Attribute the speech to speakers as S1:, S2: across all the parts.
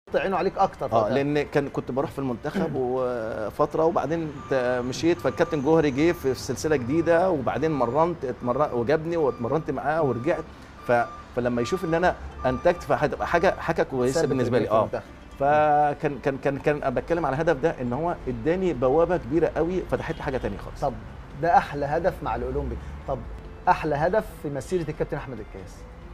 S1: عينه عليك اكتر
S2: اه
S1: فوقتها.
S2: لان كان كنت بروح في المنتخب وفتره وبعدين ت- مشيت فالكابتن جوهري جه في سلسله جديده وبعدين مرنت اتمرن وجابني واتمرنت معاه ورجعت ف فلما يشوف ان انا انتجت فهتبقى حاجه حاجه كويسه
S1: ثابت
S2: بالنسبه لي
S1: رجليك في
S2: اه
S1: المنتخب.
S2: فكان كان كان كان أنا بتكلم على الهدف ده ان هو اداني بوابه كبيره قوي فتحت لي حاجه تانية خالص
S1: طب ده احلى هدف مع الاولمبي طب احلى هدف في مسيره الكابتن احمد الكاس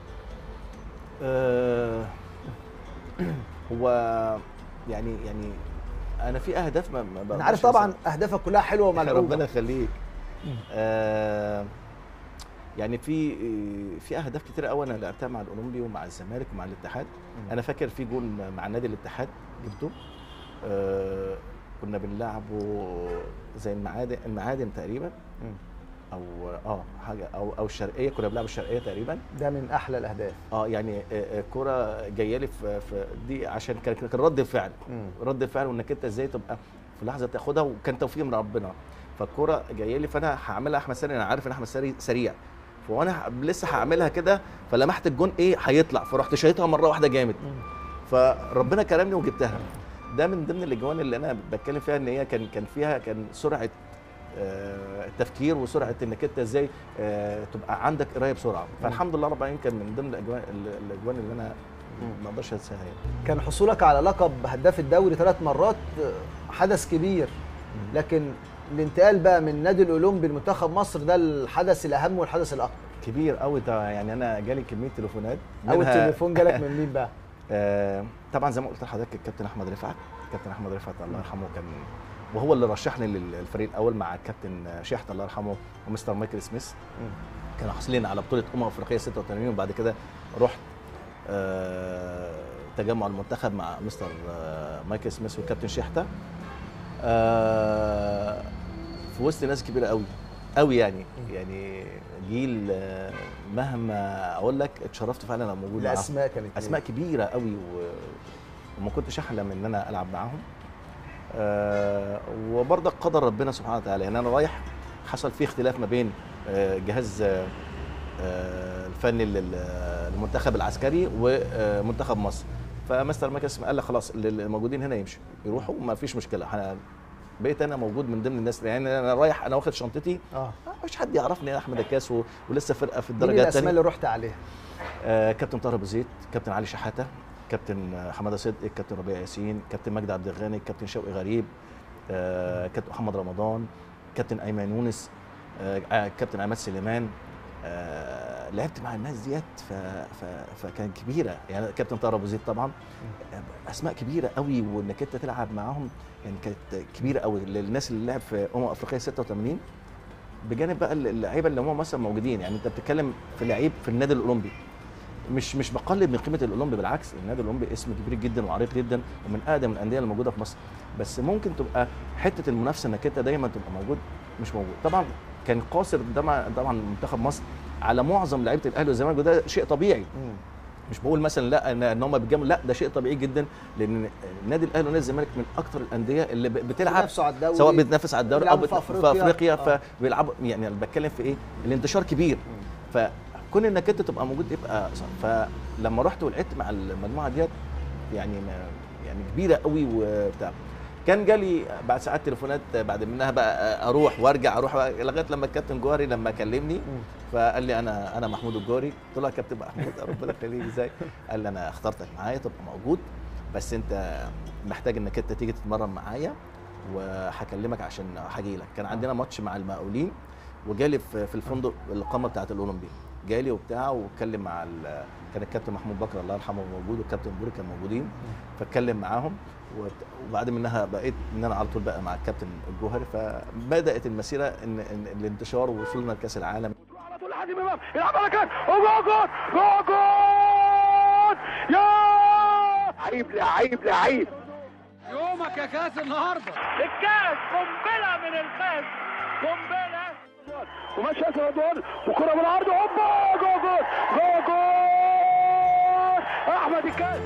S2: آه، هو يعني يعني انا في اهداف ما, ما
S1: انا
S2: بقدرش
S1: عارف طبعا
S2: أنساها.
S1: اهدافك كلها حلوه
S2: ربنا
S1: وملعوبه
S2: يخليك آه يعني في في اهداف كتير قوي انا لعبتها مع الاولمبي ومع الزمالك ومع الاتحاد
S1: مم.
S2: انا فاكر في جون مع نادي الاتحاد جبته آه كنا بنلعبه زي المعادن المعادن تقريبا
S1: مم.
S2: او اه حاجه او او الشرقيه كنا بنلعب الشرقيه تقريبا
S1: ده من احلى الاهداف
S2: اه يعني آه، آه، كرة جايه لي في, في دي عشان كان كان رد فعل
S1: مم.
S2: رد فعل وانك انت ازاي تبقى في لحظه تاخدها وكان توفيق من ربنا فالكرة جايه لي فانا هعملها احمد سري انا عارف ان احمد سري سريع فوانا ه- لسه هعملها كده فلمحت الجون ايه هيطلع فرحت شايطها مره واحده جامد
S1: مم.
S2: فربنا كرمني وجبتها ده من ضمن الاجوان اللي انا بتكلم فيها ان هي كان كان فيها كان سرعه آه، التفكير وسرعه انك انت ازاي آه، تبقى عندك قرايه بسرعه فالحمد لله رب العالمين كان من ضمن الاجوان الاجوان اللي انا ما اقدرش انساها يعني
S1: كان حصولك على لقب هداف الدوري ثلاث مرات آه، حدث كبير لكن الانتقال بقى من نادي الاولمبي لمنتخب مصر ده الحدث الاهم والحدث الاكبر
S2: كبير قوي ده يعني انا جالي كميه تليفونات
S1: اول
S2: منها-
S1: تليفون جالك من مين بقى
S2: آه، طبعا زي ما قلت لحضرتك الكابتن احمد رفعت الكابتن احمد رفعت الله يرحمه كان وهو اللي رشحني للفريق الاول مع الكابتن شحت الله يرحمه ومستر مايكل سميث كانوا حاصلين على بطوله امم افريقيه 86 وبعد كده رحت آه، تجمع المنتخب مع مستر آه، مايكل سميث والكابتن شحته آه، في وسط ناس كبيره قوي قوي يعني يعني جيل آه، مهما اقول لك اتشرفت فعلا انا موجود معاهم
S1: الاسماء كانت مين؟
S2: اسماء كبيره قوي و... وما كنتش احلم ان انا العب معاهم آه وبرضك قدر ربنا سبحانه وتعالى يعني انا رايح حصل فيه اختلاف ما بين آه جهاز آه آه، الفني لل- للمنتخب العسكري ومنتخب مصر فمستر ماكس قال لك خلاص اللي الموجودين هنا يمشوا يروحوا ما فيش مشكله ح- بقيت انا موجود من ضمن الناس يعني انا رايح انا واخد شنطتي
S1: اه
S2: مش حد يعرفني يا احمد الكاس و... ولسه فرقه في
S1: مين
S2: الدرجه
S1: الاسماء
S2: الثانيه
S1: اللي رحت عليها
S2: آه، كابتن طاهر ابو زيد كابتن علي شحاته كابتن آه، حماده صدقي كابتن ربيع ياسين كابتن مجدي عبد الغني كابتن شوقي غريب آه، كابتن محمد رمضان كابتن ايمن يونس آه، آه، كابتن عماد سليمان آه، لعبت مع الناس ديت ف... ف... فكان كبيره يعني كابتن طاهر ابو زيد طبعا آه، اسماء كبيره قوي وانك انت تلعب معاهم يعني كانت كبيره قوي للناس اللي لعب في امم افريقيا 86 بجانب بقى اللعيبه اللي هم مثلا موجودين يعني انت بتتكلم في لعيب في النادي الاولمبي مش مش بقلل من قيمه الاولمبي بالعكس النادي الاولمبي اسم كبير جدا وعريق جدا ومن اقدم الانديه اللي موجوده في مصر بس ممكن تبقى حته المنافسه انك انت دايما تبقى موجود مش موجود طبعا كان قاصر ده مع- طبعا منتخب مصر على معظم لعيبه الاهلي والزمالك وده شيء طبيعي مش بقول مثلا لا ان ان هم بيتجاملوا لا ده شيء طبيعي جدا لان النادي الاهلي ونادي الزمالك من اكثر الانديه اللي ب- بتلعب
S1: بينافسوا على الدوري
S2: سواء بتنافس على الدوري او
S1: بيلعبوا
S2: بت-
S1: في
S2: في
S1: أفريقيا.
S2: افريقيا
S1: آه.
S2: فبيلعبوا يعني انا بتكلم في ايه الانتشار كبير فكون انك انت تبقى موجود يبقى صعب فلما رحت ولعبت مع المجموعه ديت يعني ما يعني كبيره قوي وبتاع كان جالي بعد ساعات تليفونات بعد منها بقى اروح وارجع اروح لغايه لما الكابتن جوهري لما كلمني فقال لي انا انا محمود الجوري قلت له يا كابتن محمود ربنا يخليك ازاي قال لي انا اخترتك معايا تبقى موجود بس انت محتاج انك انت تيجي تتمرن معايا وهكلمك عشان هاجي لك كان عندنا ماتش مع المقاولين وجالي في في الفندق الاقامه بتاعه الاولمبي جالي وبتاع واتكلم مع ال- كان الكابتن محمود بكر الله يرحمه موجود والكابتن بوري كانوا موجودين فاتكلم معاهم وت- وبعد منها بقيت ان انا على طول بقى مع الكابتن الجوهري فبدات المسيره ان, إن الانتشار ووصولنا لكاس العالم
S3: على طول لحد امام يلعب على كان وجول جول جول جول يا لعيب لعيب لعيب
S4: يومك يا كاس النهارده
S3: الكاس قنبله من الكاس قنبله وماشي ياسر رضوان وكره بالعرض هوبا جول جول جول جول احمد الكاس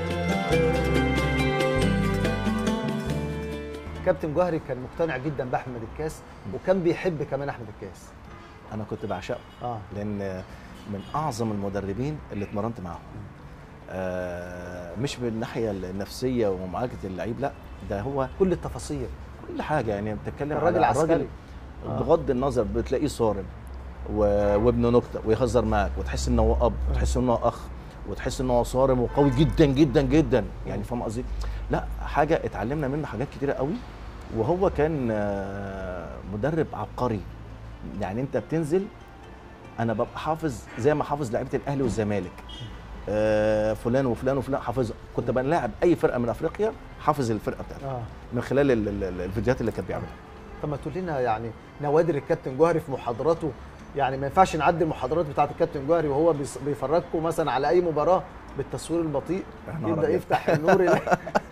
S1: كابتن جوهري كان مقتنع جدا باحمد الكاس وكان بيحب كمان احمد الكاس
S2: انا كنت بعشقه
S1: اه
S2: لان من اعظم المدربين اللي اتمرنت معاهم آه مش من الناحيه النفسيه ومعالجه اللعيب لا ده هو
S1: كل التفاصيل
S2: كل حاجه يعني بتتكلم
S1: الراجل
S2: على
S1: عسكري آه.
S2: بغض النظر بتلاقيه صارم و... وابن نكته ويهزر معاك وتحس ان هو اب وتحس ان هو اخ وتحس ان هو صارم وقوي جدا جدا جدا يعني فاهم قصدي؟ لا حاجه اتعلمنا منه حاجات كتيره قوي وهو كان آه، مدرب عبقري يعني انت بتنزل انا ببقى حافظ زي ما حافظ لعيبه الاهلي والزمالك آه، فلان وفلان وفلان حافظ كنت بنلاعب اي فرقه من افريقيا حافظ الفرقه بتاعتي
S1: اه
S2: من خلال ال- ال- ال- الفيديوهات اللي كان بيعملها
S1: طب ما تقول لنا يعني نوادر الكابتن جوهري في محاضراته يعني ما ينفعش نعدي المحاضرات بتاعه الكابتن جوهري وهو بيص- بيفرجكم مثلا على اي مباراه بالتصوير البطيء
S2: يا نهار
S1: يبدا
S2: أبيض.
S1: يفتح النور ال-